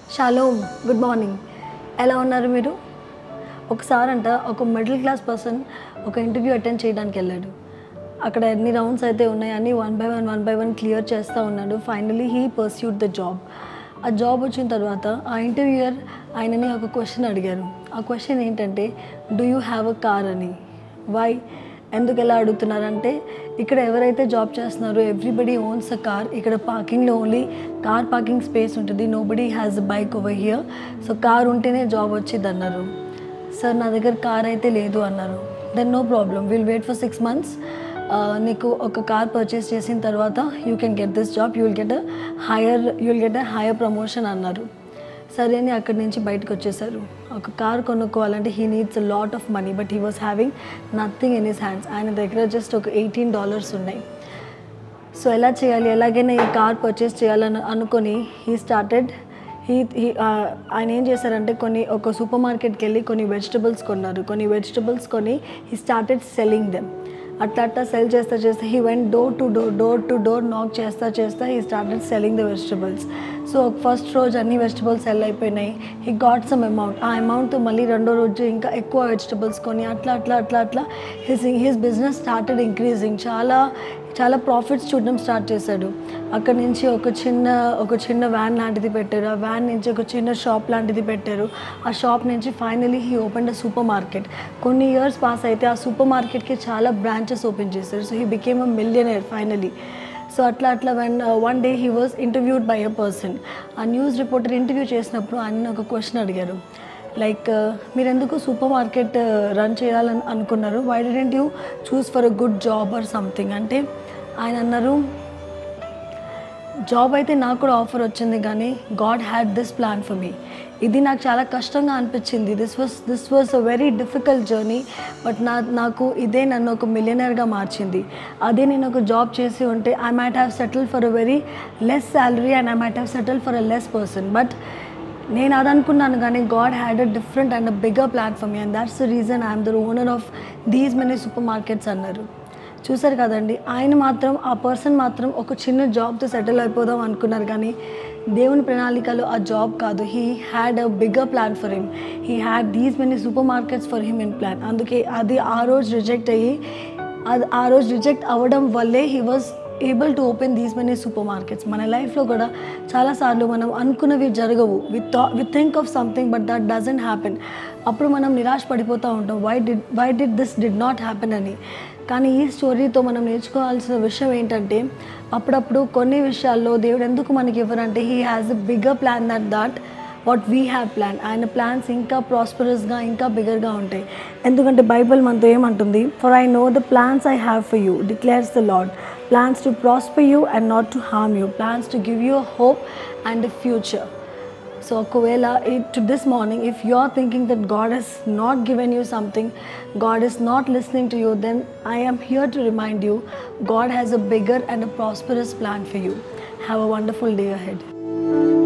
shalom good morning ఎలా ఉన్నారు మీరు ఒకసారి అంట ఒక మిడిల్ క్లాస్ పర్సన్ ఒక ఇంటర్వ్యూ అటెండ్ చేయడానికి వెళ్ళాడు అక్కడ ఎన్ని రౌండ్స్ అయితే ఉన్నాయి అన్ని one by one one by one clear చేస్తూ ఉన్నాడు finally he pursued the job ఆ జాబ్ వచ్చిన తర్వాత ఆ ఇంటర్వ్యూయర్ ఆయనని ఒక క్వశ్చన్ అడిగారు ఆ క్వశ్చన్ ఏంటంటే do you have a car అని వై ఎందుకు ఎలా అడుగుతున్నారంటే ఇక్కడ ఎవరైతే జాబ్ చేస్తున్నారో ఎవ్రీబడి ఓన్స్ అ కార్ ఇక్కడ పార్కింగ్లో ఓన్లీ కార్ పార్కింగ్ స్పేస్ ఉంటుంది nobody has a bike over here so car ఉంటేనే జాబ్ వచ్చింది అన్నారు సార్ నా దగ్గర కార్ అయితే లేదు అన్నారు then no problem will wait for six months నీకు ఒక కార్ పర్చేస్ చేసిన తర్వాత you can get this job you will get a higher you will get a higher promotion అన్నారు సరే అని అక్కడి నుంచి బయటకు వచ్చేసారు ఒక కార్ కొనుక్కోవాలంటే he needs a lot of money but he was having nothing in his hands ఆయన దగ్గర జస్ట్ ఒక ఎయిటీన్ డాలర్స్ ఉన్నాయి సో ఎలా చేయాలి ఎలాగైనా ఈ కార్ పర్చేస్ చేయాలని అనుకొని హీ స్టార్టెడ్ హీ హీ ఆయన ఏం చేశారంటే కొన్ని ఒక సూపర్ మార్కెట్కి వెళ్ళి కొన్ని వెజిటబుల్స్ కొన్నారు కొన్ని వెజిటబుల్స్ కొని హీ స్టార్టెడ్ సెల్లింగ్ దెమ్ అట్లా అట్లా సెల్ చేస్తా చేస్తా he went door to door door to door knock చేస్తా చేస్తా he started selling the vegetables so first రోజు అన్ని వెజిటబుల్స్ సెల్ అయిపోయినాయి హీ గాట్ సమ్ అమౌంట్ ఆ అమౌంట్తో మళ్ళీ రెండో రోజు ఇంకా ఎక్కువ వెజిటబుల్స్ కొని అట్లా అట్లా అట్లా అట్లా his his business started increasing చాలా చాలా ప్రాఫిట్స్ చూడడం స్టార్ట్ చేశాడు అక్కడ నుంచి ఒక చిన్న ఒక చిన్న వ్యాన్ లాంటిది పెట్టారు ఆ వ్యాన్ నుంచి ఒక చిన్న షాప్ లాంటిది పెట్టారు ఆ షాప్ నుంచి finally he open a supermarket కొన్ని ఇయర్స్ పాస్ అయితే ఆ సూపర్ మార్కెట్కి చాలా బ్రాంచెస్ ఓపెన్ చేశారు so he became a millionaire finally so అట్లా అట్లా one one day he was interviewed by a person ఆ న్యూస్ రిపోర్టర్ ఇంటర్వ్యూ చేసినప్పుడు ఆయన ఒక క్వశ్చన్ అడిగారు లైక్ మీరు ఎందుకు సూపర్ మార్కెట్ రన్ చేయాలని అనుకున్నారు why didn't you choose for a good job or something అంటే ఆయన అన్నారు జాబ్ అయితే నాకు కూడా ఆఫర్ వచ్చింది కానీ God had this plan for me ఇది నాకు చాలా కష్టంగా అనిపించింది this was this was a very difficult journey but నా నాకు ఇదే నన్ను ఒక మిలియనర్గా మార్చింది అదే నేను ఒక జాబ్ చేసి ఉంటే I might have settle for a very less salary and I might have settle for a less person but నేను అది అనుకున్నాను కానీ God had a different and a bigger platform and that's the reason I'm the owner of these many supermarkets అన్నారు చూసారు కదండి ఆయన మాత్రం ఆ పర్సన్ మాత్రం ఒక చిన్న జాబ్తో సెటిల్ అయిపోదాం అనుకున్నారు కానీ దేవుని ప్రణాళికలో ఆ జాబ్ కాదు he had a bigger plan for him he had these many supermarkets for him in plan అందుకే అది ఆ రోజు రిజెక్ట్ అయ్యి అది ఆ రోజు రిజెక్ట్ అవ్వడం వల్లే he was able to open these many supermarkets మన లైఫ్లో కూడా చాలాసార్లు మనం అనుకున్నవి జరగవు with with think of something but that doesn't happen అప్పుడు మనం నిరాశ పడిపోతూ ఉంటాం why did why did this did not happen అని కానీ ఈ స్టోరీతో మనం నేర్చుకోవాల్సిన విషయం ఏంటంటే అప్పుడప్పుడు కొన్ని విషయాల్లో దేవుడు ఎందుకు మనకి ఇవ్వరంటే he has a bigger plan that that what we have plan ఆయన ప్లాన్స్ ఇంకా ప్రాస్పరస్గా ఇంకా బిగర్గా ఉంటాయి ఎందుకంటే బైబిల్ మనతో ఏమంటుంది for I know the plans I have for you declares the Lord plans to prosper you and not to harm you plans to give you hope and future so ఒకవేళ to this morning if you are thinking that God has not given you something God is not listening to you then I am here to remind you God has a bigger and a prosperous plan for you have a wonderful day ahead